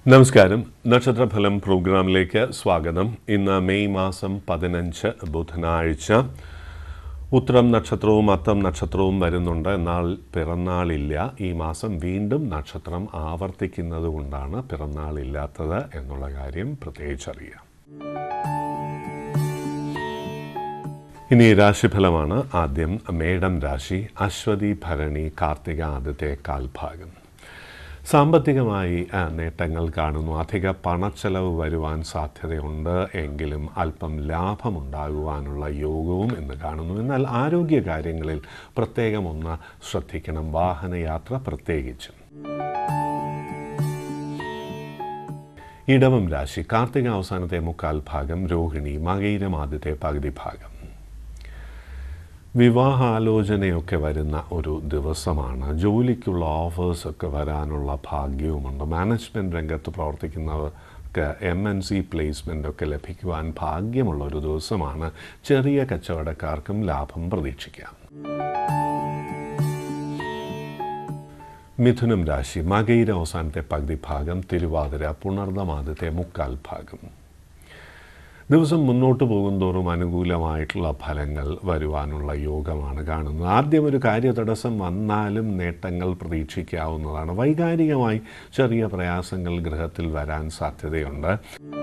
നമസ്കാരം നക്ഷത്രഫലം പ്രോഗ്രാമിലേക്ക് സ്വാഗതം ഇന്ന് മെയ് മാസം പതിനഞ്ച് ബുധനാഴ്ച ഉത്തരം നക്ഷത്രവും അത്തം നക്ഷത്രവും വരുന്നുണ്ട് എന്നാൽ പിറന്നാളില്ല ഈ മാസം വീണ്ടും നക്ഷത്രം ആവർത്തിക്കുന്നത് കൊണ്ടാണ് പിറന്നാളില്ലാത്തത് എന്നുള്ള കാര്യം പ്രത്യേകിച്ചറിയാം ഇനി രാശിഫലമാണ് ആദ്യം മേടം രാശി അശ്വതി ഭരണി കാർത്തിക ആദ്യത്തെ കാൽഭാഗം സാമ്പത്തികമായി ആ, നേട്ടങ്ങൾ കാണുന്നു അധിക പണച്ചെലവ് വരുവാൻ സാധ്യതയുണ്ട് എങ്കിലും അല്പം ലാഭമുണ്ടാകുവാനുള്ള യോഗവും എന്ന് കാണുന്നു എന്നാൽ ആരോഗ്യ കാര്യങ്ങളിൽ പ്രത്യേകം ഒന്ന് ശ്രദ്ധിക്കണം വാഹനയാത്ര പ്രത്യേകിച്ചും ഇടവം രാശി കാർത്തിക അവസാനത്തെ മുക്കാൽ ഭാഗം രോഹിണി മകയിരം ആദ്യത്തെ പകുതി ഭാഗം വിവാഹാലോചനയൊക്കെ വരുന്ന ഒരു ദിവസമാണ് ജോലിക്കുള്ള ഓഫേഴ്സൊക്കെ വരാനുള്ള ഭാഗ്യവുമുണ്ട് മാനേജ്മെൻറ്റ് രംഗത്ത് പ്രവർത്തിക്കുന്നവർക്ക് എം എൻ സി പ്ലേസ്മെൻ്റ് ഒക്കെ ലഭിക്കുവാൻ ഭാഗ്യമുള്ള ഒരു ദിവസമാണ് ചെറിയ കച്ചവടക്കാർക്കും ലാഭം പ്രതീക്ഷിക്കാം മിഥുനം രാശി മകയിര അവസാനത്തെ പകുതി ഭാഗം തിരുവാതിര പുണർദം ആദ്യത്തെ മുക്കാൽ ഭാഗം ദിവസം മുന്നോട്ട് പോകുന്തോറും അനുകൂലമായിട്ടുള്ള ഫലങ്ങൾ വരുവാനുള്ള യോഗമാണ് കാണുന്നത് ആദ്യം ഒരു കാര്യതടസ്സം വന്നാലും നേട്ടങ്ങൾ പ്രതീക്ഷിക്കാവുന്നതാണ് വൈകാരികമായി ചെറിയ പ്രയാസങ്ങൾ ഗൃഹത്തിൽ വരാൻ സാധ്യതയുണ്ട്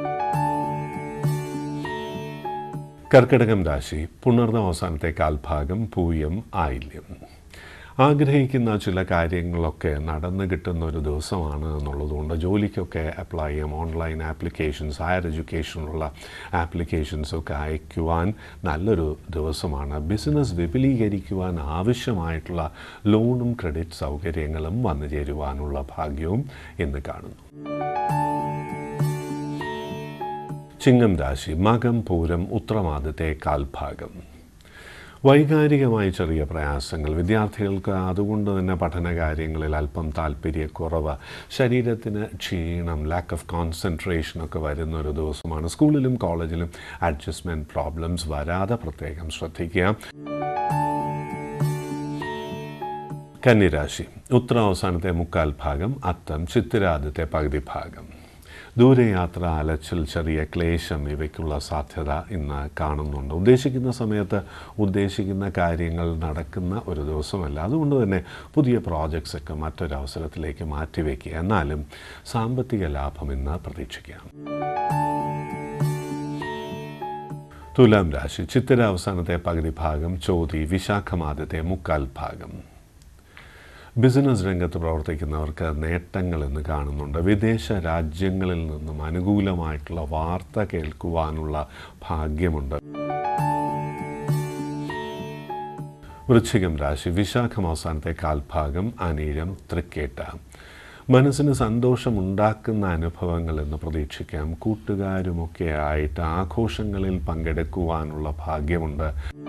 കർക്കിടകം രാശി പുണർന്ന അവസാനത്തെ കാൽഭാഗം പൂയം ആയില്യം ആഗ്രഹിക്കുന്ന ചില കാര്യങ്ങളൊക്കെ നടന്നു കിട്ടുന്ന ഒരു ദിവസമാണ് എന്നുള്ളതുകൊണ്ട് ജോലിക്കൊക്കെ അപ്ലൈ ചെയ്യാം ഓൺലൈൻ ആപ്ലിക്കേഷൻസ് ഹയർ എഡ്യൂക്കേഷനുള്ള ആപ്ലിക്കേഷൻസൊക്കെ അയക്കുവാൻ നല്ലൊരു ദിവസമാണ് ബിസിനസ് വിപുലീകരിക്കുവാൻ ആവശ്യമായിട്ടുള്ള ലോണും ക്രെഡിറ്റ് സൗകര്യങ്ങളും വന്നു ചേരുവാനുള്ള ഭാഗ്യവും ഇന്ന് കാണുന്നു ചിങ്ങം രാശി മകം പൂരം ഉത്രമാദത്തെ കാൽഭാഗം വൈകാരികമായി ചെറിയ പ്രയാസങ്ങൾ വിദ്യാർത്ഥികൾക്ക് അതുകൊണ്ട് തന്നെ പഠന കാര്യങ്ങളിൽ അല്പം താല്പര്യക്കുറവ് ശരീരത്തിന് ക്ഷീണം ലാക്ക് ഓഫ് കോൺസെൻട്രേഷൻ ഒക്കെ വരുന്ന ഒരു ദിവസമാണ് സ്കൂളിലും കോളേജിലും അഡ്ജസ്റ്റ്മെൻറ്റ് പ്രോബ്ലംസ് വരാതെ പ്രത്യേകം ശ്രദ്ധിക്കുക കന്നിരാശി ഉത്തര അവസാനത്തെ മുക്കാൽ ഭാഗം അത്തം ചിത്തിരാദ്യത്തെ പകുതി ഭാഗം ദൂരയാത്ര അലച്ചിൽ ചെറിയ ക്ലേശം ഇവയ്ക്കുള്ള സാധ്യത ഇന്ന് കാണുന്നുണ്ട് ഉദ്ദേശിക്കുന്ന സമയത്ത് ഉദ്ദേശിക്കുന്ന കാര്യങ്ങൾ നടക്കുന്ന ഒരു ദിവസമല്ല അതുകൊണ്ട് തന്നെ പുതിയ പ്രോജക്ട്സ് ഒക്കെ മറ്റൊരവസരത്തിലേക്ക് മാറ്റിവെക്കുക എന്നാലും സാമ്പത്തിക ലാഭം ഇന്ന് പ്രതീക്ഷിക്കാം തുലാം രാശി ചിത്തിര അവസാനത്തെ പകുതി ഭാഗം ചോതി വിശാഖമാദ്യത്തെ മുക്കാൽ ഭാഗം ബിസിനസ് രംഗത്ത് പ്രവർത്തിക്കുന്നവർക്ക് നേട്ടങ്ങൾ എന്ന് കാണുന്നുണ്ട് വിദേശ രാജ്യങ്ങളിൽ നിന്നും അനുകൂലമായിട്ടുള്ള വാർത്ത കേൾക്കുവാനുള്ള ഭാഗ്യമുണ്ട് വൃശ്ചികം രാശി വിശാഖം അവസാനത്തെ കാൽഭാഗം അനീഴം തൃക്കേട്ട മനസ്സിന് സന്തോഷമുണ്ടാക്കുന്ന അനുഭവങ്ങൾ എന്ന് പ്രതീക്ഷിക്കാം കൂട്ടുകാരുമൊക്കെ ആയിട്ട് ആഘോഷങ്ങളിൽ പങ്കെടുക്കുവാനുള്ള ഭാഗ്യമുണ്ട്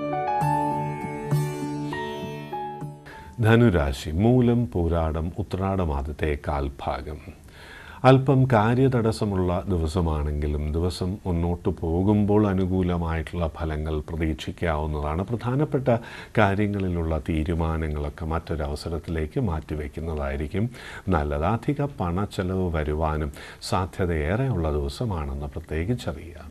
ധനുരാശി മൂലം പൂരാടം ഉത്രാടം ആദ്യത്തെ കാൽഭാഗം അല്പം കാര്യതടസ്സമുള്ള ദിവസമാണെങ്കിലും ദിവസം മുന്നോട്ട് പോകുമ്പോൾ അനുകൂലമായിട്ടുള്ള ഫലങ്ങൾ പ്രതീക്ഷിക്കാവുന്നതാണ് പ്രധാനപ്പെട്ട കാര്യങ്ങളിലുള്ള തീരുമാനങ്ങളൊക്കെ മറ്റൊരവസരത്തിലേക്ക് മാറ്റിവെക്കുന്നതായിരിക്കും നല്ലത് അധിക പണച്ചെലവ് വരുവാനും സാധ്യതയേറെയുള്ള ദിവസമാണെന്ന് പ്രത്യേകിച്ചറിയുക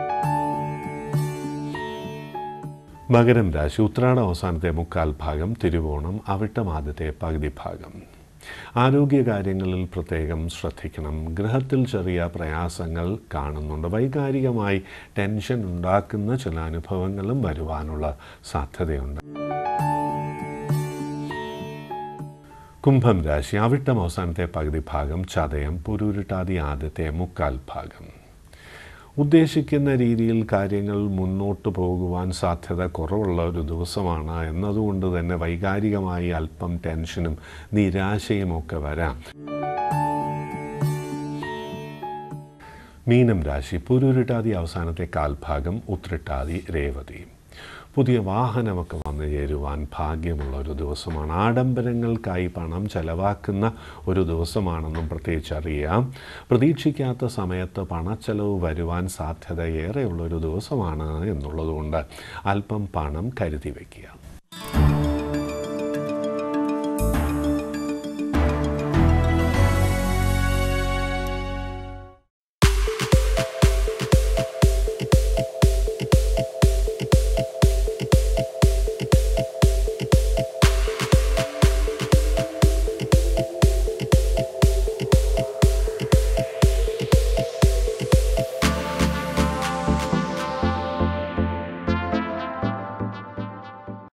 മകരം രാശി ഉത്രാട അവസാനത്തെ മുക്കാൽ ഭാഗം തിരുവോണം അവിട്ടം ആദ്യത്തെ പകുതി ഭാഗം ആരോഗ്യകാര്യങ്ങളിൽ പ്രത്യേകം ശ്രദ്ധിക്കണം ഗൃഹത്തിൽ ചെറിയ പ്രയാസങ്ങൾ കാണുന്നുണ്ട് വൈകാരികമായി ടെൻഷൻ ഉണ്ടാക്കുന്ന ചില അനുഭവങ്ങളും വരുവാനുള്ള സാധ്യതയുണ്ട് കുംഭം രാശി അവിട്ടം അവസാനത്തെ പകുതി ഭാഗം ചതയം പുരൂരിട്ടാതി ആദ്യത്തെ മുക്കാൽ ഭാഗം ഉദ്ദേശിക്കുന്ന രീതിയിൽ കാര്യങ്ങൾ മുന്നോട്ട് പോകുവാൻ സാധ്യത കുറവുള്ള ഒരു ദിവസമാണ് എന്നതുകൊണ്ട് തന്നെ വൈകാരികമായി അല്പം ടെൻഷനും നിരാശയും ഒക്കെ വരാം മീനം രാശി പുരൂരിട്ടാതി അവസാനത്തെ കാൽഭാഗം ഉത്രിട്ടാതി രേവതി പുതിയ വാഹനമൊക്കെ വന്നു ചേരുവാൻ ഭാഗ്യമുള്ള ഒരു ദിവസമാണ് ആഡംബരങ്ങൾക്കായി പണം ചെലവാക്കുന്ന ഒരു ദിവസമാണെന്നും പ്രത്യേകിച്ച് അറിയാം പ്രതീക്ഷിക്കാത്ത സമയത്ത് പണച്ചെലവ് വരുവാൻ സാധ്യത ഏറെയുള്ള ഒരു ദിവസമാണ് എന്നുള്ളതുകൊണ്ട് അല്പം പണം കരുതി വയ്ക്കുക